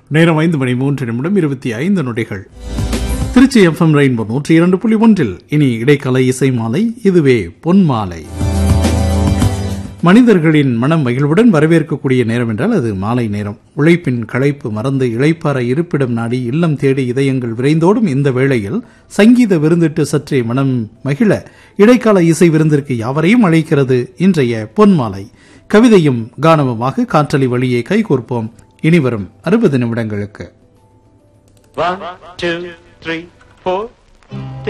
நேரம் ஐந்து மணி மூன்று நிமிடம் இருபத்தி ஐந்து நொடிகள் திருச்சி எஃப்எம் ரெயின்போ நூற்றி இரண்டு புள்ளி ஒன்றில் இனி இடைக்கலை இசை மாலை இதுவே பொன் மாலை மனிதர்களின் மனம் மகிழ்வுடன் வரவேற்கக்கூடிய நேரம் என்றால் அது மாலை நேரம் உழைப்பின் களைப்பு மறந்து இளைப்பாற இருப்பிடம் நாடி இல்லம் தேடி இதயங்கள் விரைந்தோடும் இந்த வேளையில் சங்கீத விருந்திட்டு சற்றே மனம் மகிழ இடைக்கால இசை விருந்திற்கு யாவரையும் அழைக்கிறது இன்றைய பொன்மாலை கவிதையும் கானமுமாக காற்றலை வழியே கைகோர்ப்போம் இனிவரும் அறுபது நிமிடங்களுக்கு One, two, three, four.